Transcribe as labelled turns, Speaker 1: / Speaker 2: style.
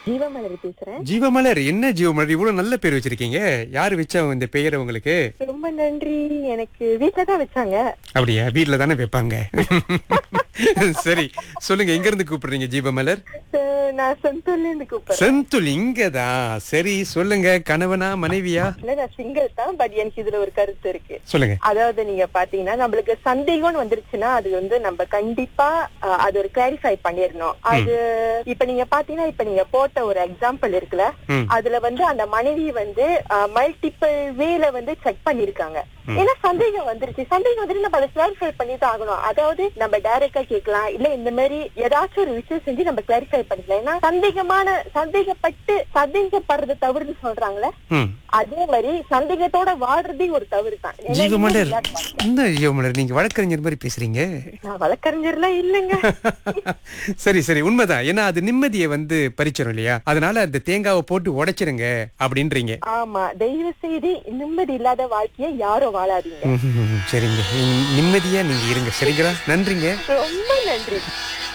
Speaker 1: ஜீவமலர் பேசுறேன்
Speaker 2: ஜீவமலர் என்ன ஜீவமலர் இவ்வளவு நல்ல பேர் வச்சிருக்கீங்க யாரு வச்சா இந்த பெயரை உங்களுக்கு
Speaker 1: ரொம்ப நன்றி எனக்கு வீட்டுல தான் வச்சாங்க
Speaker 2: அப்படியா வீட்ல தானே வைப்பாங்க சரி சொல்லுங்க எங்க இருந்து கூப்பிடுறீங்க ஜீவமலர்
Speaker 1: அஹ் நான் சொந்தூர்ல இருந்து கூப்பிடுறேன்
Speaker 2: செந்துல் இங்கதான் சரி சொல்லுங்க கணவனா மனைவியா
Speaker 1: இல்ல நான் சிங்கிள் தான் பட் எனக்கு இதுல ஒரு கருத்து இருக்கு
Speaker 2: சொல்லுங்க
Speaker 1: அதாவது நீங்க பாத்தீங்கன்னா நம்மளுக்கு சந்தேகம்னு வந்துருச்சுன்னா அது வந்து நம்ம கண்டிப்பா அஹ், அது ஒரு கிளாரிஃபை பண்ணிடணும் அது இப்ப நீங்க பாத்தீங்கன்னா இப்ப நீங்க போட்ட ஒரு எக்ஸாம்பிள் இருக்குல்ல
Speaker 2: ம்.
Speaker 1: அதுல வந்து அந்த மனைவி வந்து மல்டிபிள் வேல வந்து செக் பண்ணிருக்காங்க ஏன்னா சந்தேகம் வந்துருச்சு சந்தேகம் வந்துட்டு நம்ம அதை கிளாரிஃபை பண்ணி தான் ஆகணும் அதாவது நம்ம டைரக்டா கேட்கலாம் இல்ல இந்த மாதிரி ஏதாச்சும் ஒரு விஷயம் செஞ்சு நம்ம கிளாரிஃபை பண்ணிக்கலாம் ஏன்னா சந்தேகமான சந்தேகப்பட்டு சந்தேகப்படுறது தவறுன்னு சொல்றாங்களே
Speaker 2: ம்
Speaker 1: அதே மாதிரி சந்தேகத்தோட வாழ்றதே ஒரு தவறு தான் ஏன்னா
Speaker 2: ஜீவமலர்
Speaker 1: இன்னும் இல்லாத-
Speaker 2: என்ன ஜீவமலர் நீங்க வழக்கறிஞர் மாதிரி பேசுறீங்க
Speaker 1: நான் வழக்கறிஞர்லாம் இல்லைங்க
Speaker 2: சரி சரி உண்மைதான் ஏன்னா அது நிம்மதியை வந்து பறிச்சிடும் இல்லையா அதனால அந்த தேங்காவை போட்டு உடைச்சிருங்க அப்படின்றீங்க
Speaker 1: ஆமா தயவு செய்து நிம்மதி இல்லாத வாழ்க்கையை யாரும் வாழாதீங்க
Speaker 2: ம்ஹும். சரிங்க நிம்மதியா நீங்க இருங்க சரிங்களா நன்றிங்க
Speaker 1: ரொம்ப நன்றி